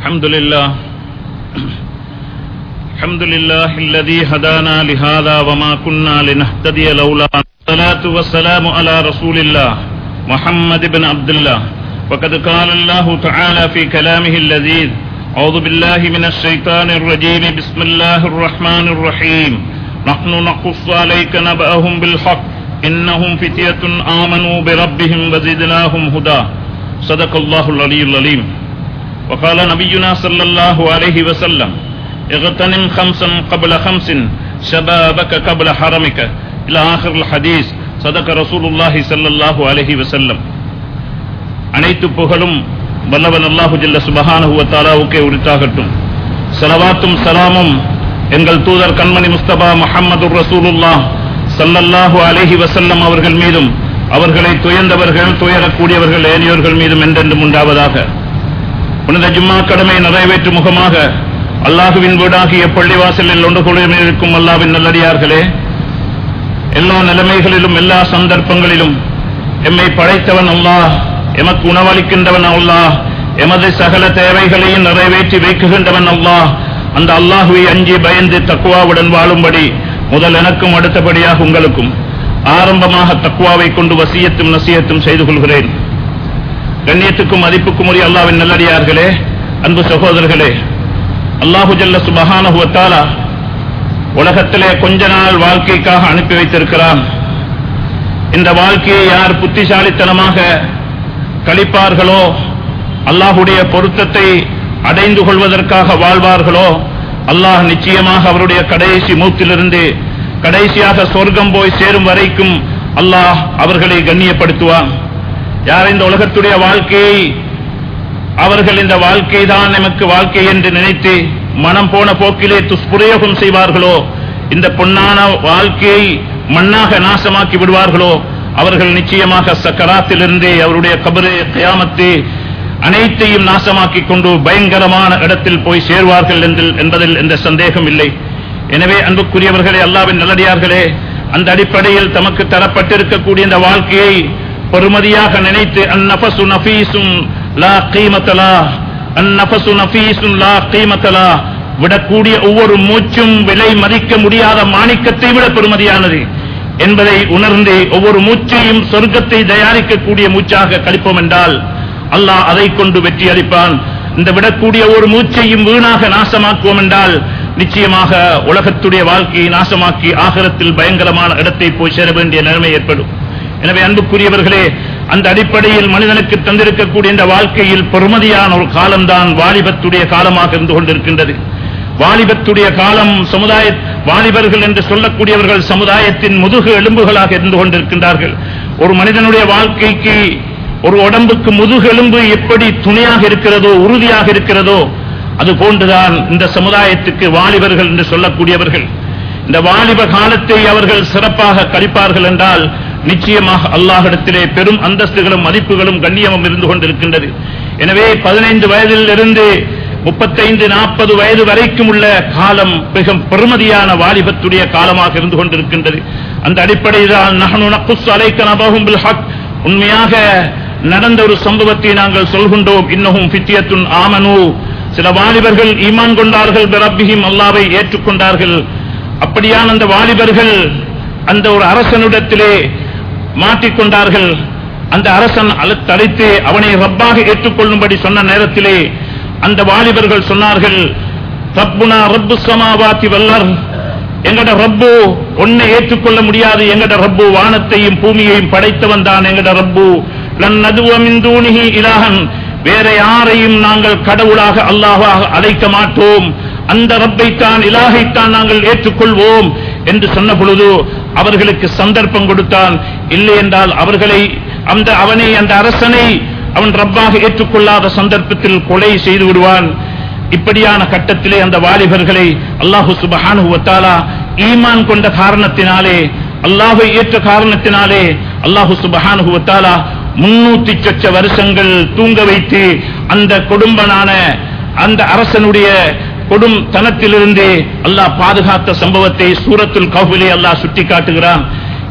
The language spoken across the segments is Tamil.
الحمد لله الحمد لله الذي هدانا لهذا وما كنا لنهتدي لولا الصلاة والسلام على رسول الله محمد بن عبد الله وقد قال الله تعالى في كلامه اللذيذ أعوذ بالله من الشيطان الرجيم بسم الله الرحمن الرحيم نحن نقص عليك نبأهم بالحق إنهم فتية آمنوا بربهم وزدناهم هدى صدق الله العلي العليم وقال نبينا صلى الله عليه وسلم اغتنم خمسا قبل خمس شبابك قبل حرمك إلى آخر الحديث صدق رسول الله صلى الله عليه وسلم அனைத்து புகழும் வல்லவன் அல்லாஹு ஜல்ல சுபஹானஹு வ தஆலாவுக்கே உரித்தாகட்டும் ஸலவாத்தும் சலாமும் எங்கள் தூதர் கண்மணி முஸ்தபா முஹம்மதுர் ரசூலுல்லாஹ் ஸல்லல்லாஹு அலைஹி வஸல்லம் அவர்கள் மீதும் அவர்களை துயர்ந்தவர்கள் துயரக்கூடியவர்கள் ஏனையோர்கள் மீதும் என்றென்றும் உண்டாவதாக புனித ஜும்மா கடமை நிறைவேற்றும் முகமாக அல்லாஹுவின் வீடாகிய பள்ளிவாசலில் ஒன்று இருக்கும் அல்லாவின் நல்லடியார்களே எல்லா நிலைமைகளிலும் எல்லா சந்தர்ப்பங்களிலும் எம்மை படைத்தவன் அல்லாஹ் எமக்கு உணவளிக்கின்றவன் அல்லாஹ் எமது சகல தேவைகளையும் நிறைவேற்றி வைக்குகின்றவன் அல்லாஹ் அந்த அல்லாஹுவை அஞ்சி பயந்து தக்குவாவுடன் வாழும்படி முதல் எனக்கும் அடுத்தபடியாக உங்களுக்கும் ஆரம்பமாக தக்குவாவை கொண்டு வசியத்தும் நசியத்தும் செய்து கொள்கிறேன் கண்ணியத்துக்கும் மதிப்புக்கும் உரிய அல்லாவின் நல்லடியார்களே அன்பு சகோதரர்களே அல்லாஹு ஜல்ல சுபஹானஹுவத்தாலா உலகத்திலே கொஞ்ச நாள் வாழ்க்கைக்காக அனுப்பி வைத்திருக்கிறான் இந்த வாழ்க்கையை யார் புத்திசாலித்தனமாக கழிப்பார்களோ அல்லாஹுடைய பொருத்தத்தை அடைந்து கொள்வதற்காக வாழ்வார்களோ அல்லாஹ் நிச்சயமாக அவருடைய கடைசி மூத்திலிருந்து கடைசியாக சொர்க்கம் போய் சேரும் வரைக்கும் அல்லாஹ் அவர்களை கண்ணியப்படுத்துவான் யார் இந்த உலகத்துடைய வாழ்க்கையை அவர்கள் இந்த வாழ்க்கை தான் நமக்கு வாழ்க்கை என்று நினைத்து மனம் போன போக்கிலே துஷ்பிரயோகம் செய்வார்களோ இந்த பொன்னான வாழ்க்கையை மண்ணாக நாசமாக்கி விடுவார்களோ அவர்கள் நிச்சயமாக சக்கராத்திலிருந்தே அவருடைய கபரு கயாமத்து அனைத்தையும் நாசமாக்கி கொண்டு பயங்கரமான இடத்தில் போய் சேர்வார்கள் என்பதில் எந்த சந்தேகம் இல்லை எனவே அன்புக்குரியவர்களே அல்லாவின் நல்லடியார்களே அந்த அடிப்படையில் தமக்கு தரப்பட்டிருக்கக்கூடிய இந்த வாழ்க்கையை பெருமதியாக நினைத்து அந்நபசு நபீசும் லா கீமத்தலா அந்நபசு நபீசும் லா கீமத்தலா விடக்கூடிய ஒவ்வொரு மூச்சும் விலை மதிக்க முடியாத மாணிக்கத்தை விட பெருமதியானது என்பதை உணர்ந்து ஒவ்வொரு மூச்சையும் சொர்க்கத்தை தயாரிக்கக்கூடிய மூச்சாக கழிப்போம் என்றால் அல்லாஹ் அதை கொண்டு வெற்றி அளிப்பான் இந்த விடக்கூடிய ஒரு மூச்சையும் வீணாக நாசமாக்குவோம் என்றால் நிச்சயமாக உலகத்துடைய வாழ்க்கையை நாசமாக்கி ஆகரத்தில் பயங்கரமான இடத்தை போய் சேர வேண்டிய நிலைமை ஏற்படும் எனவே அன்புக்குரியவர்களே அந்த அடிப்படையில் மனிதனுக்கு தந்திருக்கக்கூடிய இந்த வாழ்க்கையில் பெருமதியான ஒரு காலம்தான் வாலிபத்துடைய காலமாக இருந்து கொண்டிருக்கின்றது வாலிபத்துடைய காலம் சமுதாய வாலிபர்கள் என்று சொல்லக்கூடியவர்கள் சமுதாயத்தின் முதுகு எலும்புகளாக இருந்து கொண்டிருக்கின்றார்கள் ஒரு மனிதனுடைய வாழ்க்கைக்கு ஒரு உடம்புக்கு முதுகெலும்பு எப்படி துணையாக இருக்கிறதோ உறுதியாக இருக்கிறதோ அது போன்றுதான் இந்த சமுதாயத்துக்கு வாலிபர்கள் என்று சொல்லக்கூடியவர்கள் இந்த வாலிப காலத்தை அவர்கள் சிறப்பாக கழிப்பார்கள் என்றால் நிச்சயமாக அல்லாஹிடத்திலே பெரும் அந்தஸ்துகளும் மதிப்புகளும் கண்ணியமும் இருந்து கொண்டிருக்கின்றது எனவே பதினைந்து வயதில் இருந்து முப்பத்தைந்து நாற்பது வயது வரைக்கும் உள்ள காலம் மிக பெருமதியான வாலிபத்துடைய காலமாக இருந்து கொண்டிருக்கின்றது அந்த அடிப்படையில் நகனு நக்குஸ் அலைக்க நபகும் ஹக் உண்மையாக நடந்த ஒரு சம்பவத்தை நாங்கள் சொல்கின்றோம் இன்னமும் பித்தியத்துன் ஆமனு சில வாலிபர்கள் ஈமான் கொண்டார்கள் பிரபிஹிம் அல்லாவை ஏற்றுக்கொண்டார்கள் அப்படியான அந்த வாலிபர்கள் அந்த ஒரு அரசனிடத்திலே மாட்டிக்கொண்டார்கள் அந்த அரசன் தடைத்து அவனை ரப்பாக ஏற்றுக்கொள்ளும்படி சொன்ன நேரத்திலே அந்த வாலிபர்கள் சொன்னார்கள் ரப்புனா ரப்பு சமாவாத்தி வல்லர் எங்கட ரப்பு ஒன்னை ஏற்றுக்கொள்ள முடியாது எங்கட ரப்பு வானத்தையும் பூமியையும் படைத்தவன் தான் எங்கட ரப்பு லன்னதுவமிந்தூனிகி இலாகன் வேற யாரையும் நாங்கள் கடவுளாக அல்லாஹாக அழைக்க மாட்டோம் அந்த ரப்பைத்தான் இலாகைத்தான் நாங்கள் ஏற்றுக்கொள்வோம் என்று சொன்ன பொழுது அவர்களுக்கு சந்தர்ப்பம் கொடுத்தான் இல்லை என்றால் அவர்களை அந்த அவனை அந்த அரசனை அவன் ரப்பாக ஏற்றுக்கொள்ளாத சந்தர்ப்பத்தில் கொலை செய்து விடுவான் இப்படியான கட்டத்திலே அந்த வாலிபர்களை அல்லாஹு சுபஹானுவத்தாலா ஈமான் கொண்ட காரணத்தினாலே அல்லாஹை ஏற்ற காரணத்தினாலே அல்லாஹு சுபஹானுவத்தாலா முன்னூத்தி சொச்ச வருஷங்கள் தூங்க வைத்து அந்த கொடும்பனான அந்த அரசனுடைய கொடும் தனத்திலிருந்து அல்லாஹ் பாதுகாத்த சம்பவத்தை சூரத்துல் கௌபிலே அல்லாஹ் சுட்டி காட்டுகிறான்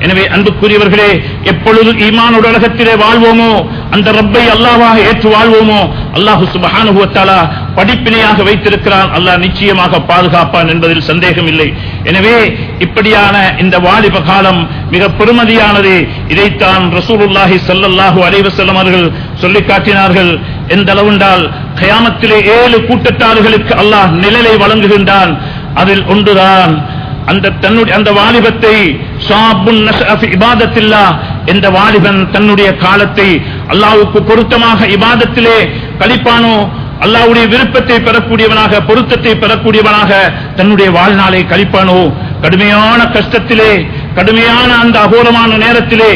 எனவே அன்புக்குரியவர்களே எப்பொழுது ஈமானோட உலகத்திலே வாழ்வோமோ அந்த ரப்பை அல்லாஹ்வாக ஏற்று வாழ்வோமோ அல்லாஹு சுப்ஹானஹு வ தஆலா படிப்பினையாக வைத்திருக்கிறான் அல்லாஹ் நிச்சயமாக பாதுகாப்பான் என்பதில் சந்தேகம் இல்லை எனவே இப்படியான இந்த வாலிப காலம் மிக பெருமதியானது இதைத்தான் ரசூலுல்லாஹி ஸல்லல்லாஹு அலைஹி வஸல்லம் அவர்கள் சொல்லிக் காட்டினார்கள் எந்த அளவுண்டால் கயாமத்திலே ஏழு கூட்டத்தார்களுக்கு அல்லாஹ் நிழலை வழங்குகின்றான் அதில் ஒன்றுதான் அந்த தன்னுடைய அந்த வாலிபத்தை ஷாபுன் நஷ்அ ஃபி இபாதத்தில்லா என்ற வாலிபன் தன்னுடைய காலத்தை அல்லாஹ்வுக்கு பொருத்தமாக இபாதத்திலே கழிப்பானோ அல்லாஹ்வுடைய விருப்பத்தை பெறக்கூடியவனாக பொருத்தத்தை பெறக்கூடியவனாக தன்னுடைய வாழ்நாளை கழிப்பானோ கடுமையான கஷ்டத்திலே கடுமையான அந்த அகோரமான நேரத்திலே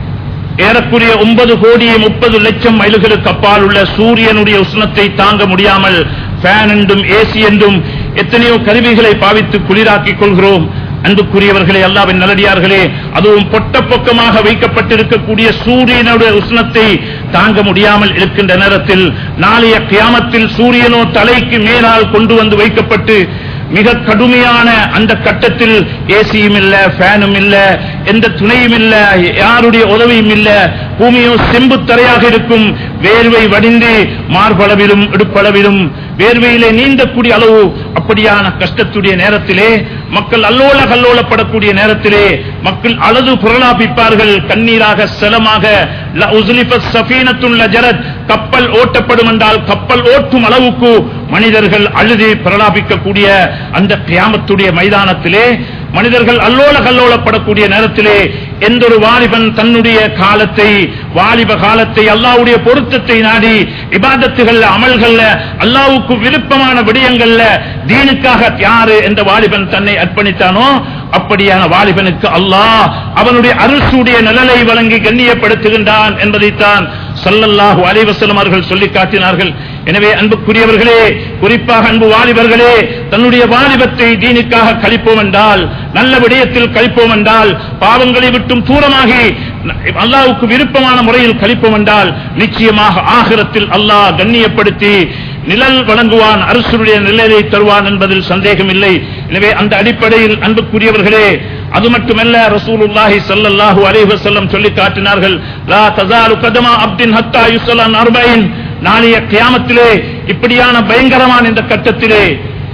ஏறக்குறைய ஒன்பது கோடியே முப்பது லட்சம் மைல்களுக்கு அப்பால் உள்ள சூரியனுடைய உஷ்ணத்தை தாங்க முடியாமல் ஃபேன் என்றும் ஏசி என்றும் எத்தனையோ கருவிகளை பாவித்து குளிராக்கிக் கொள்கிறோம் அன்புக்குரியவர்களே அல்லாவின் நல்லடியார்களே அதுவும் பொட்ட பொக்கமாக வைக்கப்பட்டிருக்கக்கூடிய சூரியனுடைய உஷ்ணத்தை தாங்க முடியாமல் இருக்கின்ற நேரத்தில் நாளைய கியாமத்தில் சூரியனோ தலைக்கு மேலால் கொண்டு வந்து வைக்கப்பட்டு மிக கடுமையான அந்த கட்டத்தில் ஏசியும் இல்ல ஃபேனும் இல்ல எந்த துணையும் இல்ல யாருடைய உதவியும் இல்ல பூமியோ செம்பு தரையாக இருக்கும் வேர்வை வடிந்து மார்பளவிலும் இடுப்பளவிலும் வேர்வையிலே நீந்தக்கூடிய அளவு அப்படியான கஷ்டத்துடைய நேரத்திலே மக்கள் அல்லோல கல்லோலப்படக்கூடிய நேரத்திலே மக்கள் அழுது புரளாபிப்பார்கள் கண்ணீராக செலமாக ல உஸ்லிஃபத் ஸஃபீனத்துன் லஜரத் கப்பல் ஓட்டப்படும் என்றால் கப்பல் ஓட்டும் அளவுக்கு மனிதர்கள் அழுதி பிரலாபிக்கக்கூடிய அந்த கியாமத்துடைய மைதானத்திலே மனிதர்கள் அல்லோல கல்லோலப்படக்கூடிய நேரத்திலே எந்த ஒரு வாலிபன் தன்னுடைய காலத்தை வாலிப காலத்தை அல்லாஹ்வுடைய பொருத்தத்தை நாடி இபாதத்துகள்ல அமல்கள்ல அல்லாஹ்வுக்கு விருப்பமான விடயங்கள்ல தீனுக்காக யாரு என்ற வாலிபன் தன்னை அர்ப்பணித்தானோ அப்படியான வாலிபனுக்கு அல்லாஹ் அவனுடைய அரசுடைய நிழலை வழங்கி கண்ணியப்படுத்துகின்றான் என்பதைத்தான் ஸல்லல்லாஹு அலைஹி வஸல்லம் அவர்கள் சொல்லி காட்டினார்கள் எனவே அன்புக்குரியவர்களே குறிப்பாக அன்பு வாலிபர்களே தன்னுடைய வாலிபத்தை தீனுக்காக கழிப்போம் என்றால் நல்ல விடயத்தில் கழிப்போம் என்றால் பாவங்களை விட்டும் தூரமாகி அல்லாஹ்வுக்கு விருப்பமான முறையில் கழிப்போம் என்றால் நிச்சயமாக ஆகிரத்தில் அல்லாஹ் கண்ணியப்படுத்தி நிழல் வழங்குவான் அரசுடைய நிழலை தருவான் என்பதில் சந்தேகம் இல்லை எனவே அந்த அடிப்படையில் அன்புக்குரியவர்களே அது மட்டுமல்ல ரசூலுல்லாஹி ஸல்லல்லாஹு அலைஹி வஸல்லம் சொல்லி காட்டினார்கள் லா தஸாலு கதமா அப்தின் ஹத்தா யுஸலன் அர்பைன் நாளைய கியாமத்திலே இப்படியான பயங்கரமான இந்த கட்டத்திலே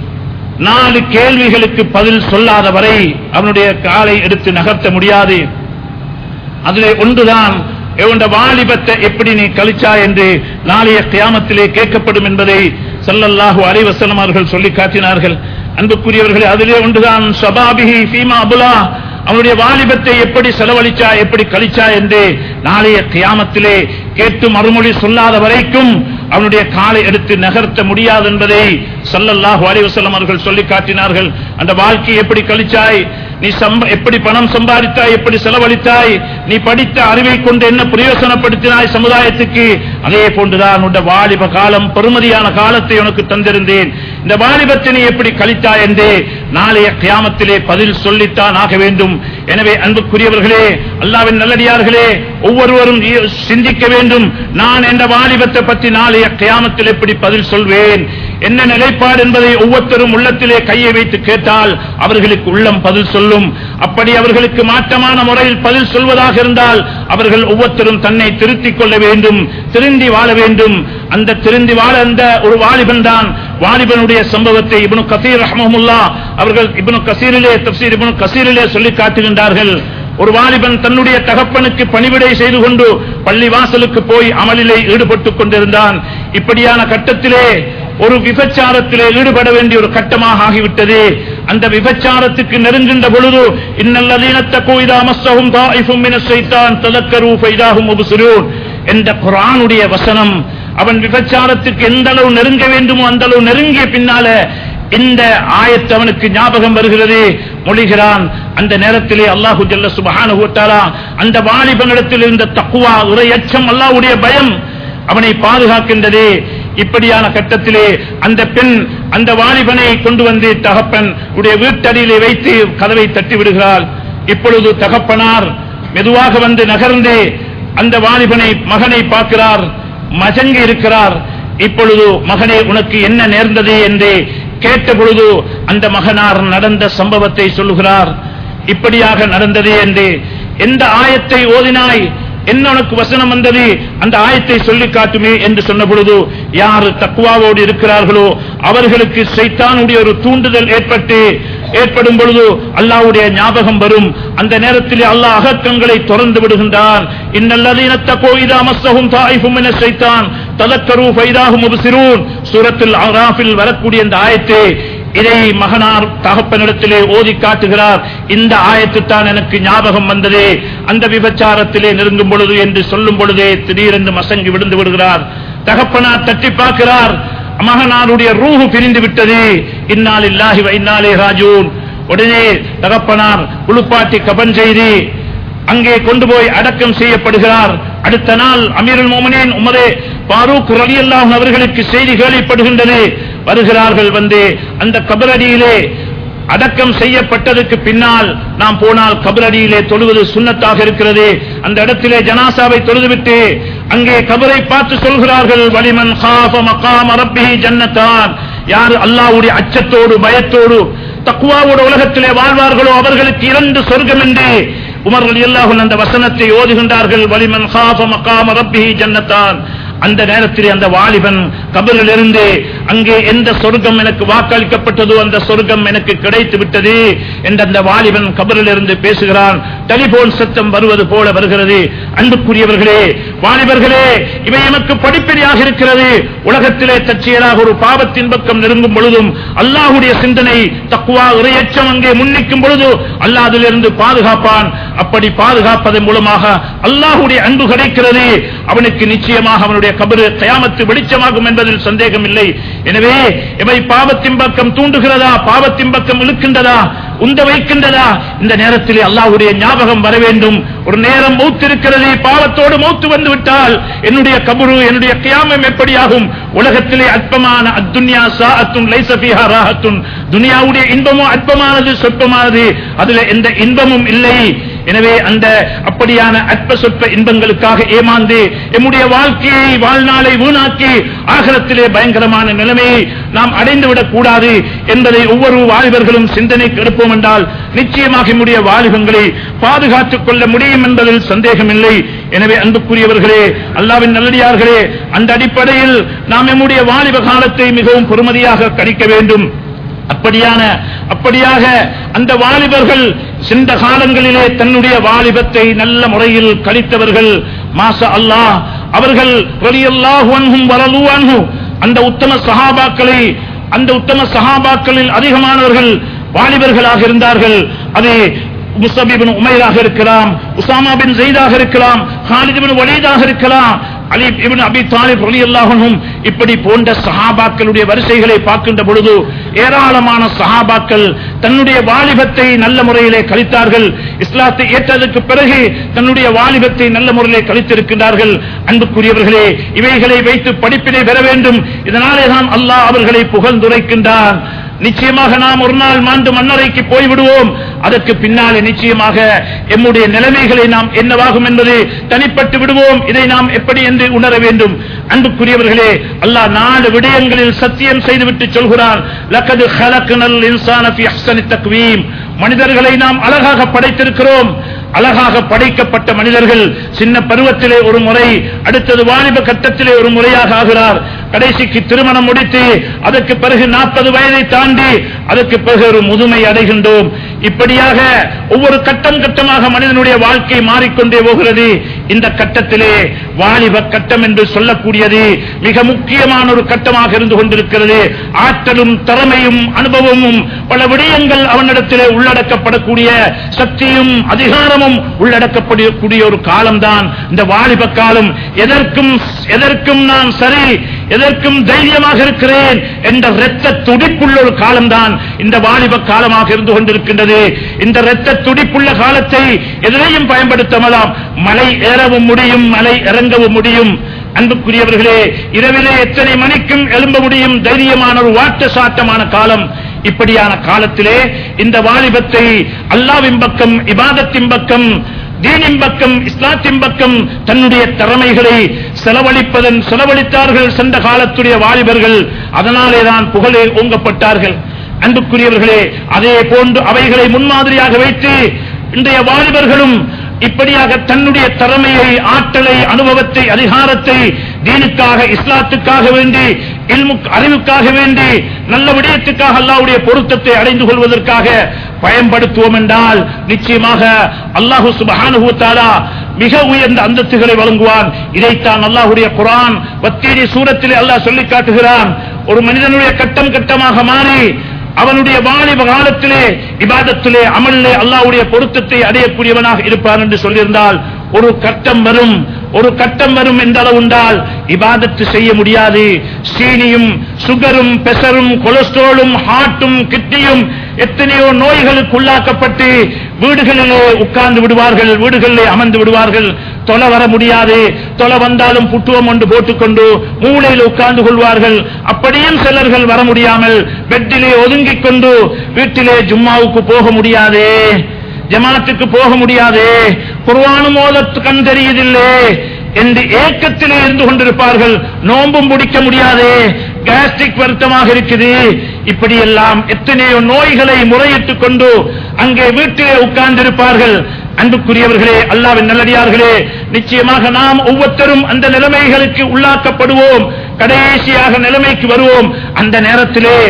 நாலு கேள்விகளுக்கு பதில் சொல்லாத வரை அவனுடைய காலை எடுத்து நகர்த்த முடியாது அதிலே ஒன்றுதான் இவண்ட வாலிபத்தை எப்படி நீ கழிச்சா என்று நாளைய கியாமத்திலே கேட்கப்படும் என்பதை ஸல்லல்லாஹு அலைஹி வஸல்லம் அவர்கள் சொல்லி காட்டினார்கள் அன்புக்குரியவர்களே அதிலே ஒன்றுதான் ஷபாபிஹி ஃபீமா அபுலா அவனுடைய வாலிபத்தை எப்படி செலவழிச்சா எப்படி கழிச்சா என்று நாளைய கியாமத்திலே கேட்டு மறுமொழி சொல்லாத வரைக்கும் அவனுடைய காலை எடுத்து நகர்த்த முடியாது என்பதை ஸல்லல்லாஹு அலைஹி வஸல்லம் அவர்கள் சொல்லி காட்டினார்கள் அந்த வாழ்க்கை எப்படி கழிச்சாய் நீ சம்ப- எப்படி பணம் சம்பாதித்தாய் எப்படி செலவழித்தாய் நீ படித்த அறிவை கொண்டு என்ன பிரயோசனப்படுத்தினாய் சமுதாயத்துக்கு அதே போன்றுதான் உன்னுடைய வாலிப காலம் பெருமதியான காலத்தை உனக்கு தந்திருந்தேன் இந்த வாலிபத்தை நீ எப்படி கழித்தாய் என்று நாளைய கியாமத்திலே பதில் சொல்லித்தான் ஆக வேண்டும் எனவே அன்புக்குரியவர்களே அல்லாவின் நல்லடியார்களே ஒவ்வொருவரும் இ- சிந்திக்க வேண்டும் நான் என்ற வாலிபத்தை பற்றி நாளைய கியாமத்தில் எப்படி பதில் சொல்வேன் என்ன நிலைப்பாடு என்பதை ஒவ்வொருத்தரும் உள்ளத்திலே கையை வைத்து கேட்டால் அவர்களுக்கு உள்ளம் பதில் சொல்லும் அப்படி அவர்களுக்கு மாற்றமான முறையில் பதில் சொல்வதாக இருந்தால் அவர்கள் ஒவ்வொருத்தரும் தன்னை திருத்திக் கொள்ள வேண்டும் திருந்தி வாழ வேண்டும் அந்த திருந்தி வாழ அந்த ஒரு வாலிபன் தான் வாலிபனுடைய சம்பவத்தை இப்னு கசீர் ரஹ்மஹுல்லா அவர்கள் இப்னு கசீரிலே தப்சீர் இப்னு கசீரிலே சொல்லி காட்டுகின்றார்கள் ஒரு வாலிபன் தன்னுடைய தகப்பனுக்கு பணிவிடை செய்து கொண்டு பள்ளி வாசலுக்கு போய் அமலிலே ஈடுபட்டுக் கொண்டிருந்தான் இப்படியான கட்டத்திலே ஒரு விபச்சாரத்திலே ஈடுபட வேண்டிய ஒரு கட்டமாக ஆகிவிட்டது அந்த விபச்சாரத்துக்கு நெருங்கின்ற பொழுது இன்னல்லதீனத்தகூ இதா மஸ்ஸஹும் தாயிஃபும் மினஷ் ஷைத்தான் ததக்கரு ஃபைதாஹும் முப்சிரூன் என்ற குர்ஆனுடைய வசனம் அவன் விபச்சாரத்துக்கு எந்த அளவு நெருங்க வேண்டுமோ அந்த அளவு நெருங்கிய பின்னால இந்த ஆயத்து அவனுக்கு ஞாபகம் வருகிறது மொழிகிறான் அந்த நேரத்திலே அல்லாஹு ஜல்ல சுபஹானஹு வ தஆலா அந்த வாலிபனிடத்தில் இருந்த தக்குவா உரையச்சம் அல்லாஹ்வுடைய பயம் அவனை பாதுகாக்கின்றது இப்படியான கட்டத்திலே அந்த பெண் அந்த வாலிபனை கொண்டு வந்து தகப்பன் உடைய வீட்டடியிலே வைத்து கதவை தட்டி விடுகிறாள் இப்பொழுது தகப்பனார் மெதுவாக வந்து நகர்ந்து அந்த வாலிபனை மகனை பார்க்கிறார் மஜங்கி இருக்கிறார் இப்பொழுது மகனே உனக்கு என்ன நேர்ந்தது என்று கேட்ட பொழுது அந்த மகனார் நடந்த சம்பவத்தை சொல்லுகிறார் இப்படியாக நடந்தது என்று எந்த ஆயத்தை ஓதினாய் என்ன உனக்கு வசனம் வந்தது அந்த ஆயத்தை சொல்லி காட்டுமே என்று சொன்ன பொழுது யார் தக்குவாவோடு இருக்கிறார்களோ அவர்களுக்கு சைத்தானுடைய ஒரு தூண்டுதல் ஏற்பட்டு ஏற்படும் பொழுது அல்லாஹ்வுடைய ஞாபகம் வரும் அந்த நேரத்தில் அல்லாஹ் அகக்கங்களை திறந்து விடுகின்றான் இன்னல்லதீன தக்கோ இதா மஸ்ஸஹும் தாயிஃபும் மின ஷைத்தான் ததக்கரு ஃபைதாஹும் முப்சிரூன் சூரத்துல் அராஃபில் வரக்கூடிய இந்த ஆயத்தை இதை மகனார் தகப்பனிடத்திலே ஓதி காட்டுகிறார் இந்த ஆயத்து தான் எனக்கு ஞாபகம் வந்ததே அந்த விபச்சாரத்திலே நெருங்கும் பொழுது என்று சொல்லும் பொழுதே திடீரென்று மசங்கி விழுந்து விடுகிறார் தகப்பனார் தட்டி பார்க்கிறார் மகனாருடைய ரூஹு பிரிந்து விட்டது இன்னால் இல்லாஹி இன்னாலே ராஜூன் உடனே தகப்பனார் குளிப்பாட்டி கபன் செய்து அங்கே கொண்டு போய் அடக்கம் செய்யப்படுகிறார் அடுத்த நாள் அமீருல் மோமனின் உமரே பாரூக் ரலியல்லாஹு அவர்களுக்கு செய்தி கேள்விப்படுகின்றது வருகிறார்கள் வந்து அந்த கபரடியிலே அடக்கம் செய்யப்பட்டதுக்கு பின்னால் நாம் போனால் கபரடியிலே தொழுவது சுண்ணத்தாக இருக்கிறது அந்த இடத்திலே ஜனாசாவை தொழுதுவிட்டு அங்கே கபரை பார்த்து சொல்கிறார்கள் வலிமன் காஃப மகாம ரப்பிஹி ஜன்னத்தான் யார் அல்லாஹ்வுடைய அச்சத்தோடு பயத்தோடு தக்குவாவோட உலகத்திலே வாழ்வார்களோ அவர்களுக்கு இரண்டு சொர்க்கம் என்று உமர் ரலியல்லாஹு அன்ஹு அந்த வசனத்தை ஓதுகின்றார்கள் வலிமன் காஃப மகாம ரப்பிஹி ஜன்னத்தான் அந்த நேரத்தில் அந்த வாலிபன் கபரில் இருந்து அங்கே எந்த சொர்க்கம் எனக்கு வாக்களிக்கப்பட்டதோ அந்த சொர்க்கம் எனக்கு கிடைத்து விட்டது என்று அந்த வாலிபன் கபரில் இருந்து பேசுகிறான் டெலிபோன் சத்தம் வருவது போல வருகிறது அன்புக்குரியவர்களே வாலிபர்களே இவை எமக்கு படிப்படியாக இருக்கிறது உலகத்திலே தற்செயலாக ஒரு பாவத்தின் பக்கம் நெருங்கும் பொழுதும் அல்லாஹுடைய சிந்தனை தக்குவா இறையச்சம் அங்கே முன்னிக்கும் பொழுது அல்லாஹ் அதிலிருந்து பாதுகாப்பான் அப்படி பாதுகாப்பதன் மூலமாக அல்லாஹுடைய அன்பு கிடைக்கிறது அவனுக்கு நிச்சயமாக அவனுடைய கபரு கயாமத்து வெளிச்சமாகும் என்பதில் சந்தேகம் இல்லை எனவே இவை பாவத்தின் பக்கம் தூண்டுகிறதா பாவத்தின் பக்கம் இழுக்கின்றதா உந்த வைக்கின்றதா இந்த நேரத்தில் அல்லாஹ்வுடைய ஞாபகம் வர வேண்டும் ஒரு நேரம் மௌத்து இருக்கிறது பாவத்தோடு மௌத்து வந்து விட்டால் என்னுடைய கபரு என்னுடைய கியாமம் எப்படியாகும் உலகத்திலே அற்பமான அத்துன்யா சாஅத்துன் லைஸ ஃபீஹா ராஹத்துன் துனியாவுடைய இன்பமும் அற்பமானது சொற்பமானது அதுல எந்த இன்பமும் இல்லை எனவே அந்த அப்படியான அற்ப சொற்ப இன்பங்களுக்காக ஏமாந்து எம்முடைய வாழ்க்கையை வாழ்நாளை வீணாக்கி ஆகலத்திலே பயங்கரமான நிலைமையை நாம் அடைந்துவிடக் கூடாது என்பதை ஒவ்வொரு வாலிபர்களும் சிந்தனைக்கு எடுப்போம் என்றால் நிச்சயமாக நம்முடைய வாலிபங்களை பாதுகாத்துக் கொள்ள முடியும் என்பதில் சந்தேகமில்லை எனவே அன்புக்குரியவர்களே அல்லாவின் நல்லடியார்களே அந்த அடிப்படையில் நாம் நம்முடைய வாலிப காலத்தை மிகவும் பொறுமதியாக கணிக்க வேண்டும் அப்படியான அப்படியாக அந்த வாலிபர்கள் சென்ற காலங்களிலே தன்னுடைய வாலிபத்தை நல்ல முறையில் கழித்தவர்கள் மாச அல்லாஹ் அவர்கள் ரலியல்லாஹு அன்ஹும் வரலு அன்ஹு அந்த உத்தம சஹாபாக்களை அந்த உத்தம சஹாபாக்களில் அதிகமானவர்கள் வாலிபர்களாக இருந்தார்கள் அது முஸ்தப் இப்னு உமைராக இருக்கலாம் உசாமா பின் ஜெயிதாக இருக்கலாம் ஹாலித் இப்னு வலீதாக இருக்கலாம் அலி இப்னு அபி தாலிப் ரலியல்லாஹு அன்ஹும் இப்படி போன்ற சஹாபாக்களுடைய வரிசைகளை பார்க்கின்ற பொழுது ஏராளமான சஹாபாக்கள் தன்னுடைய வாலிபத்தை நல்ல முறையிலே கழித்தார்கள் இஸ்லாத்தை ஏற்றதற்கு பிறகு தன்னுடைய வாலிபத்தை நல்ல முறையிலே கழித்திருக்கின்றார்கள் அன்புக்குரியவர்களே இவைகளை வைத்து படிப்பினை பெற வேண்டும் இதனாலே தான் அல்லாஹ் அவர்களை புகழ்ந்துரைக்கின்றான் நிச்சயமாக நாம் ஒரு நாள் மாண்டு மன்னரைக்கு போய்விடுவோம் அதற்கு பின்னாலே நிச்சயமாக எம்முடைய நிலைமைகளை நாம் என்னவாகும் என்பது தனிப்பட்டு விடுவோம் இதை நாம் எப்படி என்று உணர வேண்டும் அன்புக்குரியவர்களே அல்லாஹ் நாலு விடயங்களில் சத்தியம் செய்துவிட்டு சொல்கிறான் லக்கது ஹலக்னல் இன்சான ஃபி அஹ்சனி தக்வீம் மனிதர்களை நாம் அழகாக படைத்திருக்கிறோம் அழகாக படைக்கப்பட்ட மனிதர்கள் சின்ன பருவத்திலே ஒரு முறை அடுத்தது வாலிப கட்டத்திலே ஒரு முறையாக ஆகிறார் கடைசிக்கு திருமணம் முடித்து அதற்கு பிறகு நாற்பது வயதை தாண்டி அதற்கு பிறகு ஒரு முதுமை அடைகின்றோம் இப்படியாக ஒவ்வொரு கட்டம் கட்டமாக மனிதனுடைய வாழ்க்கை மாறிக்கொண்டே போகிறது இந்த கட்டத்திலே வாலிப கட்டம் என்று சொல்லக்கூடியது மிக முக்கியமான ஒரு கட்டமாக இருந்து கொண்டிருக்கிறது ஆற்றலும் திறமையும் அனுபவமும் பல விடயங்கள் அவனிடத்திலே உள்ளடக்கப்படக்கூடிய சக்தியும் அதிகாரமும் உள்ளடக்கப்படக்கூடிய ஒரு காலம்தான் இந்த வாலிப காலம் எதற்கும் எதற்கும் நான் சரி எதற்கும் தைரியமாக இருக்கிறேன் என்ற இரத்த துடிப்புள்ள ஒரு காலம்தான் இந்த வாலிப காலமாக இருந்து கொண்டிருக்கின்றது இந்த இரத்த துடிப்புள்ள காலத்தை எதிரையும் பயன்படுத்தலாம் மலை ஏறவும் முடியும் மலை இறங்கவும் முடியும் அன்புக்குரியவர்களே இரவிலே எத்தனை மணிக்கும் எழும்ப முடியும் தைரியமான ஒரு வாட்ட சாட்டமான காலம் இப்படியான காலத்திலே இந்த வாலிபத்தை அல்லாவின் பக்கம் இபாதத்தின் பக்கம் தீனின் பக்கம் இஸ்லாத்தின் பக்கம் தன்னுடைய திறமைகளை செலவழிப்பதன் செலவழித்தார்கள் சென்ற காலத்துடைய வாலிபர்கள் அதனாலே தான் புகழே ஓங்கப்பட்டார்கள் அன்புக்குரியவர்களே அதே போன்று அவைகளை முன்மாதிரியாக வைத்து இன்றைய வாலிபர்களும் இப்படியாக தன்னுடைய திறமையை ஆற்றலை அனுபவத்தை அதிகாரத்தை தீனுக்காக இஸ்லாத்துக்காக வேண்டி இல்முக் அறிவுக்காக வேண்டி நல்ல விடயத்துக்காக அல்லாஹ்வுடைய பொருத்தத்தை அடைந்து கொள்வதற்காக பயன்படுத்துவோம் என்றால் நிச்சயமாக அல்லாஹு சுப்ஹானஹு வ தஆலா மிக உயர்ந்த அந்தத்துகளை வழங்குவான் இதைத்தான் அல்லாஹ்வுடைய குர்ஆன் வத்தீரி சூரத்திலே அல்லாஹ் சொல்லி காட்டுகிறான் ஒரு மனிதனுடைய கட்டம் கட்டமாக மாறி அவனுடைய வாலிப காலத்திலே இபாதத்திலே அமலிலே அல்லாஹ்வுடைய பொருத்தத்தை அடையக்கூடியவனாக இருப்பான் என்று சொல்லியிருந்தால் ஒரு கட்டம் வரும் ஒரு கட்டம் வரும் என்ற அளவு உண்டால் இபாதத்து செய்ய முடியாது சீனியும் சுகரும் பெசரும் கொலஸ்ட்ராலும் ஹார்ட்டும் கிட்னியும் எத்தனையோ நோய்களுக்கு உள்ளாக்கப்பட்டு வீடுகளிலே உட்கார்ந்து விடுவார்கள் வீடுகளிலே அமர்ந்து விடுவார்கள் தொலை வர முடியாது தொலை வந்தாலும் புட்டுவம் ஒன்று போட்டுக்கொண்டு மூளையில் உட்கார்ந்து கொள்வார்கள் அப்படியும் சிலர்கள் வர முடியாமல் பெட்டிலே ஒதுங்கிக் கொண்டு வீட்டிலே ஜும்மாவுக்கு போக முடியாது ஜமாத்துக்கு போக முடியாது குர்ஆனும் ஓதத்து கண் தெரியுதில்லை என்று ஏக்கத்திலே இருந்து கொண்டிருப்பார்கள் நோன்பும் பிடிக்க முடியாது கேஸ்ட்ரிக் வருத்தமாக இருக்குது இப்படி எல்லாம் எத்தனையோ நோய்களை முறையிட்டுக் கொண்டு அங்கே வீட்டிலே உட்கார்ந்திருப்பார்கள் அன்புக்குரியவர்களே அல்லாவின் நல்லடியார்களே நிச்சயமாக நாம் ஒவ்வொருத்தரும் அந்த நிலைமைகளுக்கு உள்ளாக்கப்படுவோம் கடைசியாக நிலைமைக்கு வருவோம் அந்த நேரத்திலே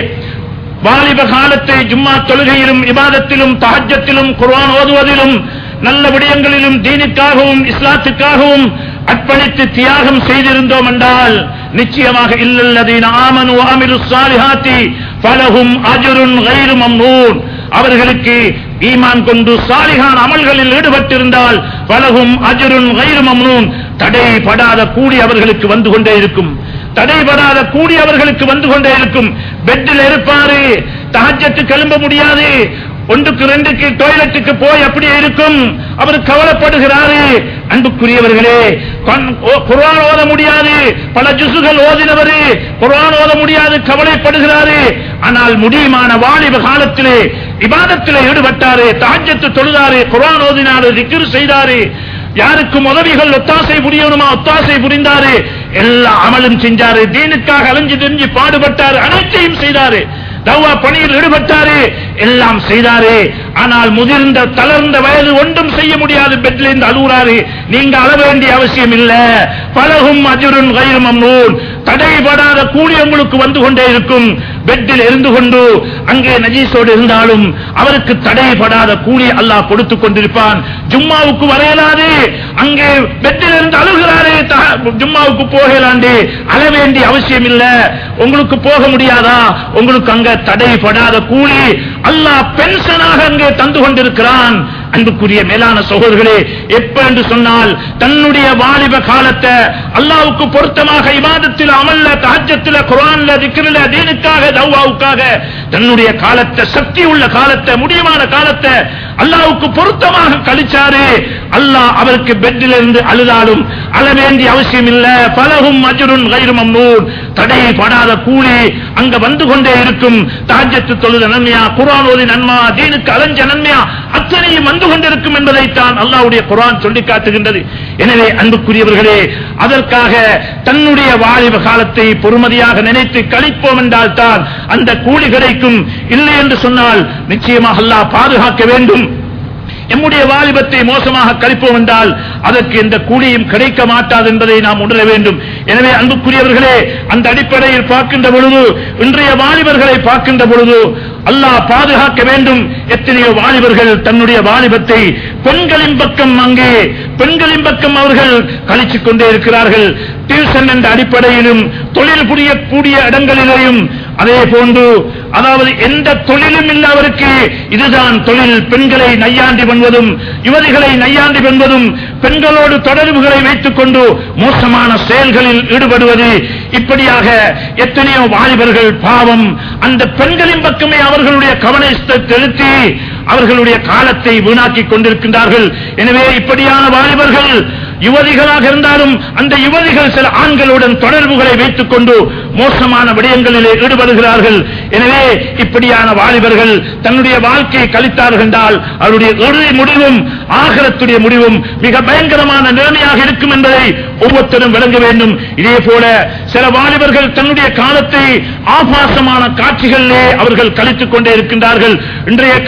வாலிப காலத்தை ஜும்மா தொழுகையிலும் இபாதத்திலும் தஹஜத்திலும் குர்ஆன் ஓதுவதிலும் நல்ல விடயங்களிலும் தீனுக்காகவும் இஸ்லாத்துக்காகவும் அர்ப்பணித்து தியாகம் செய்திருந்தோம் என்றால் நிச்சயமாக இல்லல்லதீன ஆமனு ஆமிலு சாலிஹாத்தி ஃபலஹும் அஜ்ருன் கைரு மம்னூன் அவர்களுக்கு ஈமான் கொண்டு சாலிகான் அமல்களில் ஈடுபட்டிருந்தால் பலகும் அஜருன் கைரு மம்னூன் தடைபடாத கூலி அவர்களுக்கு வந்து கொண்டே இருக்கும் தடைபடாத கூலி அவர்களுக்கு வந்து கொண்டே இருக்கும் பெட்டில் இருப்பாரு தஹஜ்ஜத்து கிளம்ப முடியாது ஒன்றுக்கு ரெண்டுக்கு டாய்லெட்டுக்கு போய் அப்படியே இருக்கும் அவர் கவலைப்படுகிறாரு அன்புக்குரியவர்களே கொன்- ஓ- குர்ஆன் ஓத முடியாது பல ஜுசுகள் ஓதினவரு குர்ஆன் ஓத முடியாது கவலைப்படுகிறாரு ஆனால் முடியுமான வாலிப காலத்திலே இபாதத்திலே ஈடுபட்டாரு தஹஜ்ஜத்து தொழுதாரு குர்ஆன் ஓதினாரு திக்ர் செய்தாரு யாருக்கும் உதவிகள் ஒத்தாசை புரியணுமா ஒத்தாசை புரிந்தாரு எல்லா அமலும் செஞ்சாரு தீனுக்காக அலைஞ்சு தெரிஞ்சு பாடுபட்டாரு அனைத்தையும் செய்தாரு தவ்வா பணியில் ஈடுபட்டாரு எல்லாம் செய்தாரு ஆனால் முதிர்ந்த தளர்ந்த வயது ஒன்றும் செய்ய முடியாது பெட்ல இருந்து அழுகுறாரு நீங்க அழ வேண்டிய அவசியம் இல்ல பலகும் அஜுருன் கைரு மம்னூன் தடைபடாத கூலி உங்களுக்கு வந்து கொண்டே இருக்கும் பெட்டில் இருந்து கொண்டு அங்கே நஜீஸோடு இருந்தாலும் அவருக்கு தடைபடாத கூலி அல்லாஹ் கொடுத்துக் கொண்டிருப்பான் ஜும்மாவுக்கு வரையலாது அங்கே பெட்டில் இருந்து அழுகிறாரு த- ஜும்மாவுக்கு போகலாண்டு அழ வேண்டிய அவசியம் இல்ல உங்களுக்கு போக முடியாதா உங்களுக்கு அங்க தடைபடாத கூலி அல்லாஹ் பென்ஷனாக அங்கே தந்து கொண்டிருக்கிறான் அன்புக்குரிய மேலான சகோதரர்களே எப்ப என்று சொன்னால் தன்னுடைய வாலிப காலத்தை அல்லாஹ்வுக்கு பொருத்தமாக இபாதத்தில் அமல்ல தஹஜ்ஜத்தில் குர்ஆன்ல திக்ரில தீனுக்காக தவ்வாவுக்காக தன்னுடைய காலத்தை சக்தி உள்ள காலத்தை முடியுமான காலத்தை அல்லாஹ்வுக்கு பொருத்தமாக கழிச்சாரு அல்லாஹ் அவருக்கு பெட்டில் இருந்து அழுதாலும் அழ வேண்டிய அவசியம் இல்ல பலகும் அஜ்ருன் கைரு மம்னூன் தடைப்படாத கூலி அங்க வந்து கொண்டே இருக்கும் தாஜத்து தொழுத நன்மையா குர்ஆன் ஓதி நன்மா தீனுக்கு அலைஞ்ச நன்மையா அத்தனையும் வந்து கொண்டிருக்கும் என்பதைத்தான் அல்லாஹ்வுடைய குர்ஆன் சொல்லி காட்டுகின்றது எனவே அன்புக்குரியவர்களே அதற்காக தன்னுடைய வாலிப காலத்தை பொறுமதியாக நினைத்து கழிப்போம் என்றால் தான் அந்த கூலி கிடைக்கும் இல்லை என்று சொன்னால் நிச்சயமாக அல்லாஹ் பாதுகாக்க வேண்டும் எம்முடைய வாலிபத்தை மோசமாக கழிப்போம் என்றால் அதற்கு எந்த கூலியும் கிடைக்க மாட்டாது என்பதை நாம் உணர வேண்டும் எனவே அன்புக்குரியவர்களே அந்த அடிப்படையில் பார்க்கின்ற பொழுது இன்றைய வாலிபர்களை பார்க்கின்ற பொழுது அல்லாஹ் பாதுகாக்க வேண்டும் எத்தனையோ வாலிபர்கள் தன்னுடைய வாலிபத்தை பெண்களின் பக்கம் அங்கே பெண்களின் பக்கம் அவர்கள் கழிச்சுக் கொண்டே இருக்கிறார்கள் டியூஷன் என்ற அடிப்படையிலும் தொழில் புரியக்கூடிய இடங்களிலேயும் அதே போன்று அதாவது எந்த தொழிலும் இல்லாதவருக்கு இதுதான் தொழில் பெண்களை நையாண்டி பண்ணுவதும் யுவதிகளை நையாண்டி பண்ணுவதும் பெண்களோடு தொடர்புகளை வைத்துக் கொண்டு மோசமான செயல்களில் ஈடுபடுவது இப்படியாக எத்தனையோ வாலிபர்கள் பாவம் அந்த பெண்களின் பக்கமே அவர்களுடைய கவனத்தை செலுத்தி அவர்களுடைய காலத்தை வீணாக்கிக் கொண்டிருக்கின்றார்கள் எனவே இப்படியான வாலிபர்கள் யுவதிகளாக இருந்தாலும் அந்த யுவதிகள் சில ஆண்களுடன் தொடர்புகளை வைத்துக் கொண்டு மோசமான விடயங்களிலே ஈடுபடுகிறார்கள் எனவே இப்படியான வாலிபர்கள் தன்னுடைய வாழ்க்கையை கழித்தார்கள் என்றால் அவருடைய இறுதி முடிவும் ஆகரத்துடைய முடிவும் மிக பயங்கரமான நிலைமையாக இருக்கும் என்பதை ஒவ்வொருத்தரும் விளங்க வேண்டும் இதே போல சில வாலிபர்கள் தன்னுடைய காலத்தை ஆபாசமான காட்சிகளிலே அவர்கள் கழித்துக் கொண்டே இருக்கின்றார்கள் இன்றைய கணக்கின்படி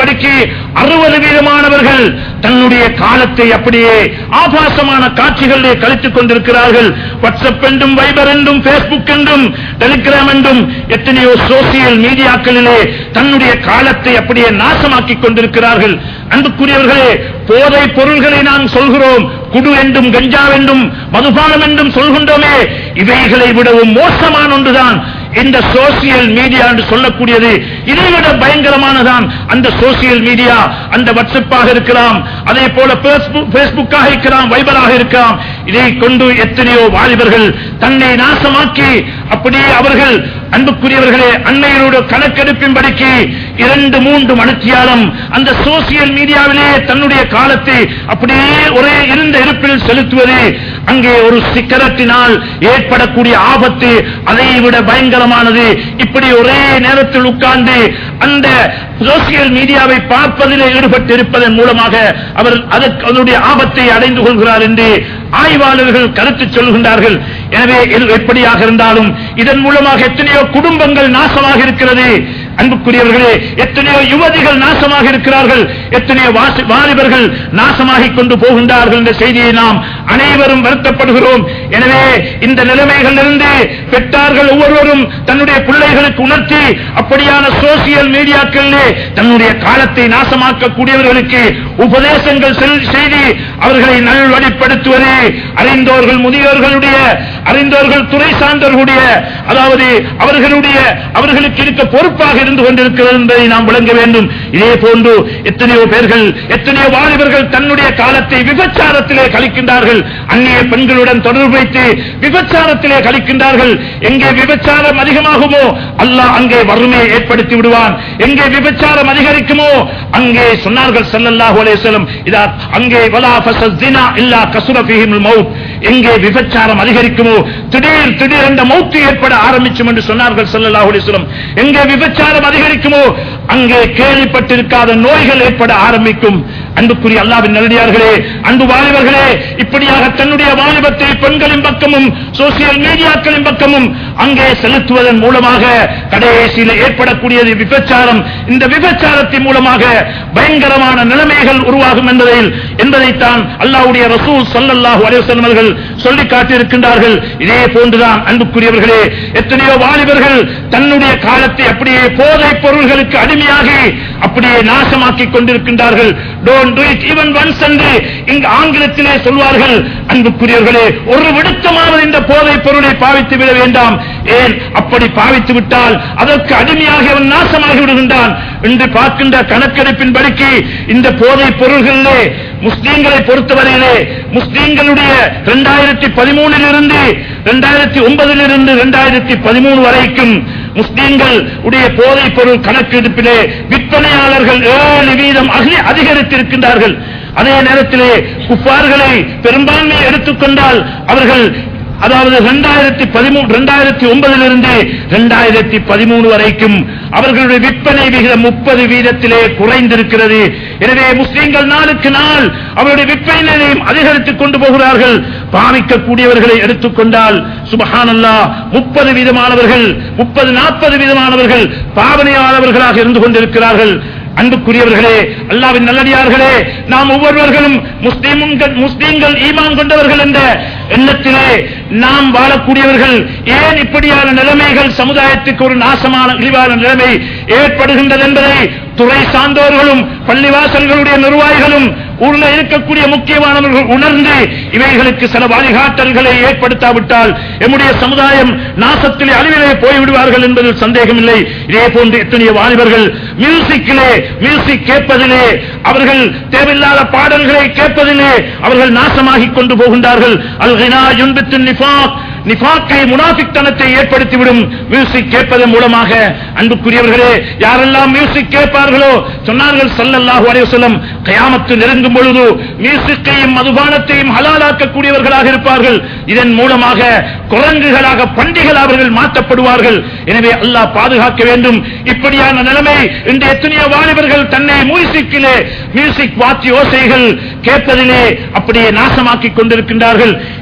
படிக்கு அறுபது வீதமானவர்கள் தன்னுடைய காலத்தை அப்படியே ஆபாசமான காட்சிகளிலே கழித்துக் கொண்டிருக்கிறார்கள் வாட்ஸ்அப் என்றும் வைபர் என்றும் பேஸ்புக் என்றும் டெலிகிராம் என்றும் எத்தனையோ சோசியல் மீடியாக்களிலே தன்னுடைய காலத்தை அப்படியே நாசமாக்கிக் கொண்டிருக்கிறார்கள் அன்புக்குரியவர்களே போதை பொருள்களை நாம் சொல்கிறோம் குடு என்றும் கஞ்சா என்றும் மதுபானம் என்றும் சொல்கின்றோமே இவைகளை விடவும் மோசமான ஒன்றுதான் இந்த சோசியல் மீடியா என்று சொல்லக்கூடியது இதைவிட பயங்கரமானதான் அந்த சோசியல் மீடியா அந்த வாட்ஸ்அப்பாக இருக்கலாம் அதே போல பேஸ்புக்காக இருக்கலாம் வைபராக இருக்கலாம் இதை கொண்டு எத்தனையோ வாலிபர்கள் தன்னை நாசமாக்கி அப்படியே அவர்கள் அன்புக்குரியவர்களே அன்னையரோட கணக்கெடுப்பின்படிக்கு இரண்டு மூன்று மணித்தியாலம் அந்த சோசியல் மீடியாவிலே தன்னுடைய காலத்தை அப்படியே ஒரே இருந்த இருப்பில் செலுத்துவது அங்கே ஒரு சிக்கரத்தினால் ஏற்படக்கூடிய ஆபத்து அதை விட பயங்கரமானது இப்படி ஒரே நேரத்தில் உட்கார்ந்து அந்த சோசியல் மீடியாவை பார்ப்பதில் ஈடுபட்டு இருப்பதன் மூலமாக அவர் அதற்கு அதனுடைய ஆபத்தை அடைந்து கொள்கிறார் என்று ஆய்வாளர்கள் கருத்து சொல்கின்றார்கள் எனவே இது எப்படியாக இருந்தாலும் இதன் மூலமாக எத்தனையோ குடும்பங்கள் நாசமாக இருக்கிறது அன்புக்குரியவர்களே எத்தனையோ யுவதிகள் நாசமாக இருக்கிறார்கள் எத்தனையோ வாசி- வாலிபர்கள் நாசமாகிக் கொண்டு போகின்றார்கள் என்ற செய்தியை நாம் அனைவரும் வருத்தப்படுகிறோம் எனவே இந்த நிலைமைகளிலிருந்து பெற்றார்கள் ஒவ்வொருவரும் தன்னுடைய பிள்ளைகளுக்கு உணர்த்தி அப்படியான சோசியல் மீடியாக்களிலே தன்னுடைய காலத்தை நாசமாக்கக்கூடியவர்களுக்கு உபதேசங்கள் செல்- செய்து அவர்களை நல்வழிப்படுத்துவது அறிந்தோர்கள் முதியோர்களுடைய அறிந்தோர்கள் துறை சார்ந்தவர்களுடைய அதாவது அவர்களுடைய அவர்களுக்கு இருக்க பொறுப்பாக இருந்து கொண்டிருக்கிறது என்பதை நாம் விளங்க வேண்டும் இதே போன்று எத்தனையோ பேர்கள் எத்தனையோ வாலிபர்கள் தன்னுடைய காலத்தை விபச்சாரத்திலே கழிக்கின்றார்கள் அந்நிய பெண்களுடன் தொடர்பு வைத்து விபச்சாரத்திலே கழிக்கின்றார்கள் எங்கே விபச்சாரம் அதிகமாகுமோ அல்லாஹ் அங்கே வறுமையை ஏற்படுத்தி விடுவான் எங்கே விபச்சாரம் அதிகரிக்குமோ அங்கே சொன்னார்கள் ஸல்லல்லாஹு அலைஹி வஸல்லம் இதா அங்கே வலா ஃபஸினா இல்லா கசுர ஃபீஹில் மௌத் எங்கே விபச்சாரம் அதிகரிக்குமோ திடீர் திடீர் என்ற மௌத்து ஏற்பட ஆரம்பிக்கும் என்று சொன்னார்கள் ஸல்லல்லாஹு அலைஹி வஸல்லம் எங்கே விபச்சாரம் அதிகரிக்குமோ அங்கே கேள்விப்பட்டிருக்காத நோய்கள் ஏற்பட ஆரம்பிக்கும் அன்புக்குரிய அல்லாவின் நல்லடியார்களே அன்பு வாலிபர்களே இப்படியாக தன்னுடைய வாலிபத்தை பெண்களின் பக்கமும் சோசியல் மீடியாக்களின் பக்கமும் அங்கே செலுத்துவதன் மூலமாக கடைசியில் ஏற்படக்கூடியது விபச்சாரம் இந்த விபச்சாரத்தின் மூலமாக பயங்கரமான நிலைமைகள் உருவாகும் என்பதில் என்பதைத்தான் அல்லாஹ்வுடைய ரசூல் ஸல்லல்லாஹு அலைஹி வஸல்லம் அவர்கள் சொல்லி காட்டியிருக்கின்றார்கள் இதே போன்றுதான் அன்புக்குரியவர்களே எத்தனையோ வாலிபர்கள் தன்னுடைய காலத்தை அப்படியே போதைப் பொருள்களுக்கு அடிமையாகி அப்படியே நாசமாக்கிக் கொண்டிருக்கின்றார்கள் don't do it even once என்று இங்கு ஆங்கிலத்திலே சொல்வார்கள் அன்புக்குரியவர்களே ஒரு விடுத்தமாவது இந்த போதைப் பொருளை பாவித்து விட வேண்டாம் ஏன் அப்படி பாவித்து விட்டால் அதற்கு அடிமையாகி அவன் நாசமாகி விடுகின்றான் என்று பார்க்கின்ற கணக்கெடுப்பின்படிக்கு இந்த போதைப் பொருள்களிலே முஸ்லீம்களை பொறுத்தவரையிலே முஸ்லீம்களுடைய இரண்டாயிரத்தி பதிமூணில் இருந்து இரண்டாயிரத்தி ஒன்பதில் இருந்து இரண்டாயிரத்தி பதிமூணு வரைக்கும் முஸ்லீம்கள் உடைய போதைப் பொருள் கணக்கெடுப்பிலே விற்பனையாளர்கள் ஏழு வீதம் அகி- அதிகரித்திருக்கின்றார்கள் அதே நேரத்திலே குப்பார்களை பெரும்பான்மை எடுத்துக்கொண்டால் அவர்கள் அதாவது இரண்டாயிரத்தி பதிமூணு இரண்டாயிரத்தி ஒன்பதிலிருந்து இரண்டாயிரத்தி பதிமூணு வரைக்கும் அவர்களுடைய விற்பனை விகிதம் முப்பது வீதத்திலே குறைந்திருக்கிறது எனவே முஸ்லீம்கள் நாளுக்கு நாள் அவருடைய விற்பனையையும் அதிகரித்துக் கொண்டு போகிறார்கள் பாவிக்கக்கூடியவர்களை எடுத்துக்கொண்டால் சுபஹானல்லா முப்பது வீதமானவர்கள் முப்பது நாற்பது வீதமானவர்கள் பாவனையாளர்களாக இருந்து கொண்டிருக்கிறார்கள் அன்புக்குரியவர்களே அல்லாவின் நல்லடியார்களே நாம் ஒவ்வொருவர்களும் முஸ்லீம்கள் முஸ்லீம்கள் ஈமான் கொண்டவர்கள் என்ற எண்ணத்திலே நாம் வாழக்கூடியவர்கள் ஏன் இப்படியான நிலைமைகள் சமுதாயத்துக்கு ஒரு நாசமான இழிவான நிலைமை ஏற்படுகின்றது என்பதை துறை சார்ந்தோர்களும் பள்ளிவாசல்களுடைய நிர்வாகிகளும் ஊர்ல இருக்கக்கூடிய முக்கியமானவர்கள் உணர்ந்து இவைகளுக்கு சில வழிகாட்டல்களை ஏற்படுத்தாவிட்டால் எம்முடைய சமுதாயம் நாசத்திலே அழிவிலே போய்விடுவார்கள் என்பதில் சந்தேகமில்லை இதே போன்று எத்தனையோ வாலிபர்கள் மியூசிக்கிலே மியூசிக் கேட்பதிலே அவர்கள் தேவையில்லாத பாடல்களை கேட்பதிலே அவர்கள் நாசமாகிக் கொண்டு போகின்றார்கள் அல் கினா யுன்பித்து நிஃபாக் நிஃபாக்கை முனாஃபிக்தனத்தை ஏற்படுத்திவிடும் மியூசிக் கேட்பதன் மூலமாக அன்புக்குரியவர்களே யாரெல்லாம் மியூசிக் கேட்பார்களோ சொன்னார்கள் ஸல்லல்லாஹு அலைஹி வஸல்லம் கயாமத்து நெருங்கும் பொழுது மியூசிக்கையும் மதுபானத்தையும் ஹலாலாக்கக்கூடியவர்களாக இருப்பார்கள் இதன் மூலமாக குரங்குகளாக பண்டிகள் அவர்கள் மாற்றப்படுவார்கள் எனவே அல்லாஹ் பாதுகாக்க வேண்டும் இப்படியான நிலைமை இன்று எத்தனையோ வாலிபர்கள் தன்னை மியூசிக்கிலே மியூசிக் வாத்தி ஓசைகள் கேட்பதிலே அப்படியே நாசமாக்கிக் கொண்டிருக்கின்றார்கள்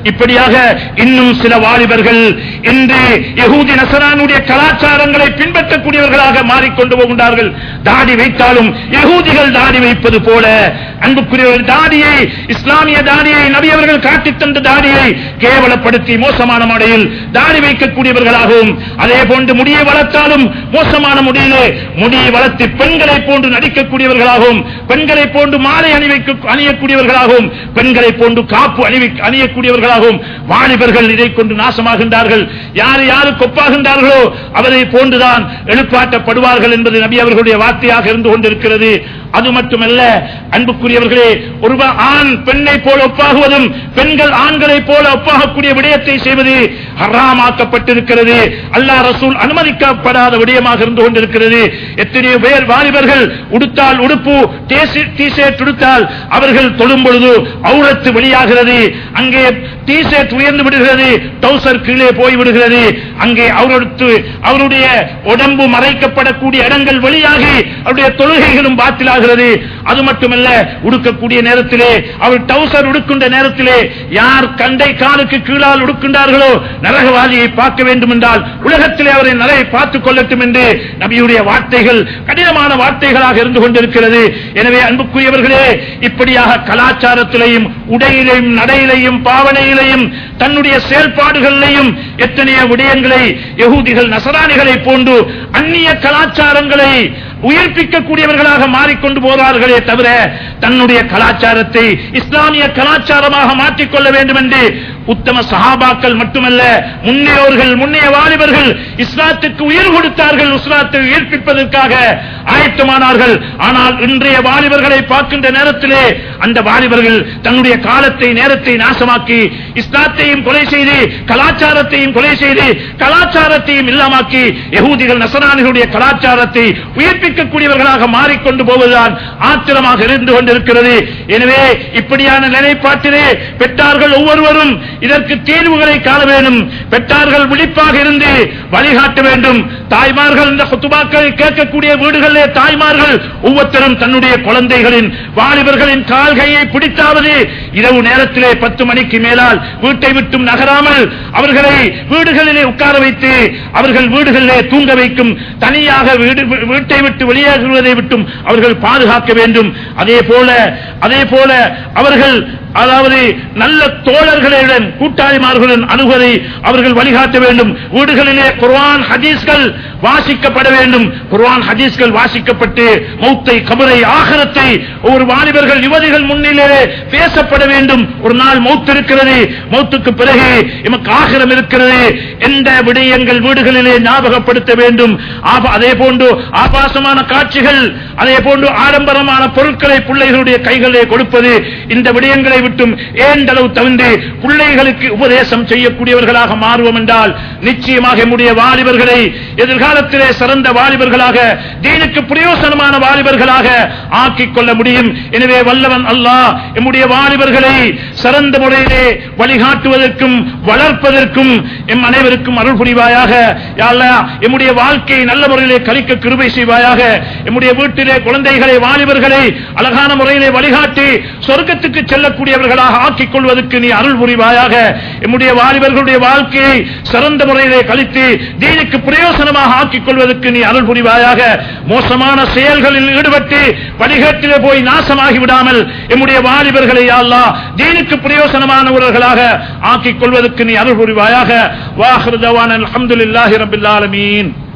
இப்படியாக இன்னும் சில வாலிபர்கள் இன்று யகூதி நசரானுடைய கலாச்சாரங்களை பின்பற்றக்கூடியவர்களாக மாறிக்கொண்டு போகின்றார்கள் தாடி வைத்தாலும் யகூதிகள் தாடி வைப்பது போல அன்புக்குரியவர்கள் தாடியை இஸ்லாமிய தாடியை நபி அவர்கள் காட்டித் தந்த தாடியை கேவலப்படுத்தி மோசமான முறையில் தாடி வைக்கக்கூடியவர்களாகவும் அதே போன்று முடியை வளர்த்தாலும் மோசமான முறையிலே முடியை வளர்த்து பெண்களை போன்று நடிக்கக்கூடியவர்களாகவும் பெண்களை போன்று மாலை அணிவிக்க அணியக்கூடியவர்களாகவும் பெண்களை போன்று காப்பு அணிவி அணியக்கூடியவர்களாகவும் வாலிபர்கள் இதை கொண்டு நாசமாகின்றார்கள் யார் யாருக்கு ஒப்பாகின்றார்களோ அவரை போன்றுதான் எழுப்பாட்டப்படுவார்கள் என்பது நபி அவர்களுடைய வார்த்தையாக இருந்து கொண்டிருக்கிறது அது மட்டுமல்ல அன்புக்குரியவர்களே ஒரு ஆண் பெண்ணை போல ஒப்பாகுவதும் பெண்கள் ஆண்களை போல ஒப்பாகக்கூடிய விடயத்தை செய்வது ஹராமாக்கப்பட்டிருக்கிறது அல்லாஹ் ரசூல் அனுமதிக்கப்படாத விடயமாக இருந்து கொண்டிருக்கிறது எத்தனையோ பேர் வாலிபர்கள் உடுத்தால் உடுப்பு டிஷர்ட் உடுத்தால் அவர்கள் தொழும் பொழுது அவுரத்து வெளியாகிறது அங்கே டிஷர்ட் உயர்ந்து விடுகிறது டவுசர் கீழே போய் விடுகிறது அங்கே அவருக்கு அவருடைய உடம்பு மறைக்கப்படக்கூடிய இடங்கள் வெளியாகி அவருடைய தொழுகைகளும் பாத்திலாகிறது அது மட்டுமல்ல உடுக்கக்கூடிய நேரத்திலே அவர் டவுசர் உடுக்கின்ற நேரத்திலே யார் கண்டை காலுக்கு கீழால் உடுக்கின்றார்களோ நரகவாதியை பார்க்க வேண்டும் என்றால் உலகத்திலே அவரை நரை பார்த்துக் கொள்ளட்டும் என்று நபியுடைய வார்த்தைகள் கடினமான வார்த்தைகளாக இருந்து கொண்டிருக்கிறது எனவே அன்புக்குரியவர்களே இப்படியாக கலாச்சாரத்திலையும் உடையிலையும் நடையிலையும் பாவனையிலையும் தன்னுடைய செயல்பாடுகளிலையும் எத்தனையோ விடயங்களை யகூதிகள் நசராணிகளை போன்று அந்நிய கலாச்சாரங்களை உயிர்ப்பிக்கக்கூடியவர்களாக மாறிக்கொண்டு போகிறார்களே தவிர தன்னுடைய கலாச்சாரத்தை இஸ்லாமிய கலாச்சாரமாக மாற்றிக்கொள்ள வேண்டும் என்று உத்தம சஹாபாக்கள் மட்டுமல்ல முன்னையோர்கள் முன்னைய வாலிபர்கள் இஸ்லாத்துக்கு உயிர் கொடுத்தார்கள் இஸ்லாத்தை உயிர்ப்பிப்பதற்காக ஆயத்தமானார்கள் ஆனால் இன்றைய வாலிபர்களை பார்க்கின்ற நேரத்திலே அந்த வாலிபர்கள் தன்னுடைய காலத்தை நேரத்தை நாசமாக்கி இஸ்லாத்தையும் கொலை செய்து கலாச்சாரத்தையும் கொலை செய்து கலாச்சாரத்தையும் இல்லாமாக்கி யகூதிகள் நசரானிகளுடைய கலாச்சாரத்தை உயிர்ப்பிக்கக்கூடியவர்களாக மாறிக்கொண்டு போவதுதான் ஆத்திரமாக இருந்து கொண்டிருக்கிறது எனவே இப்படியான நிலைப்பாட்டிலே பெற்றார்கள் ஒவ்வொருவரும் இதற்கு தீர்வுகளை காண வேண்டும் பெற்றார்கள் விழிப்பாக இருந்து வழிகாட்ட வேண்டும் தாய்மார்கள் இந்த குத்துபாக்களை கேட்கக்கூடிய வீடுகளிலே தாய்மார்கள் ஒவ்வொருத்தரும் தன்னுடைய குழந்தைகளின் வாலிபர்களின் கால்கையை பிடித்தாவது இரவு நேரத்திலே பத்து மணிக்கு மேலால் வீட்டை விட்டும் நகராமல் அவர்களை வீடுகளிலே உட்கார வைத்து அவர்கள் வீடுகளிலே தூங்க வைக்கும் தனியாக வீடு வீட்டை விட்டு வெளியேறுவதை விட்டும் அவர்கள் பாதுகாக்க வேண்டும் அதே போல அதே போல அவர்கள் அதாவது நல்ல தோழர்களுடன் கூட்டாளிமார்களுடன் அணுகுவதை அவர்கள் வழிகாட்ட வேண்டும் வீடுகளிலே குர்ஆன் ஹதீஸ்கள் வாசிக்கப்பட வேண்டும் குர்ஆன் ஹதீஸ்கள் வாசிக்கப்பட்டு மௌத்தை கபரை ஆகரத்தை ஒரு வாலிபர்கள் யுவதிகள் முன்னிலே பேசப்பட வேண்டும் ஒரு நாள் மௌத் இருக்கிறது மௌத்துக்கு பிறகு எமக்கு ஆகிரம் இருக்கிறது எந்த விடயங்கள் வீடுகளிலே ஞாபகப்படுத்த வேண்டும் ஆப- அதே போன்று ஆபாசமான காட்சிகள் அதே போன்று ஆடம்பரமான பொருட்களை பிள்ளைகளுடைய கைகளிலே கொடுப்பது இந்த விடயங்களை விட்டும் ஏண்டளவு தவிர்த்து பிள்ளைகளுக்கு உபதேசம் செய்யக்கூடியவர்களாக மாறுவோம் என்றால் நிச்சயமாக நம்முடைய வாலிபர்களை எதிர்காலத்திலே சிறந்த வாலிபர்களாக தீனுக்கு பிரயோசனமான வாலிபர்களாக ஆக்கிக் கொள்ள முடியும் எனவே வல்லவன் அல்லாஹ் எம்முடைய வாலிபர்களை சிறந்த முறையிலே வழிகாட்டுவதற்கும் வளர்ப்பதற்கும் எம் அனைவருக்கும் அருள் புரிவாயாக யா அல்லாஹ், எம்முடைய வாழ்க்கையை நல்ல முறையிலே கழிக்க கிருபை செய்வாயாக எம்முடைய வீட்டிலே குழந்தைகளை வாலிபர்களை அழகான முறையிலே வழிகாட்டி சொர்க்கத்துக்கு செல்லக்கூடியவர்களாக ஆக்கிக் கொள்வதற்கு நீ அருள் புரிவாயாக எம்முடைய வாலிபர்களுடைய வாழ்க்கையை சிறந்த முறையிலே கழித்து தீனுக்கு பிரயோசனமாக ஆக்கிக் கொள்வதற்கு நீ அருள் புரிவாயாக மோசமான செயல்களில் ஈடுபட்டு வழிகாட்டிலே போய் நாசமாகி விடாமல் எம்முடைய வாலிபர்களை யா அல்லாஹ் தீனுக்கு பிரயோசனமானவர்களாக ஆக்கிக் கொள்வதற்கு நீ அருள் புரிவாயாக வாஹிரு தவான அல்ஹம்துலில்லாஹி ரப்பில் ஆலமீன்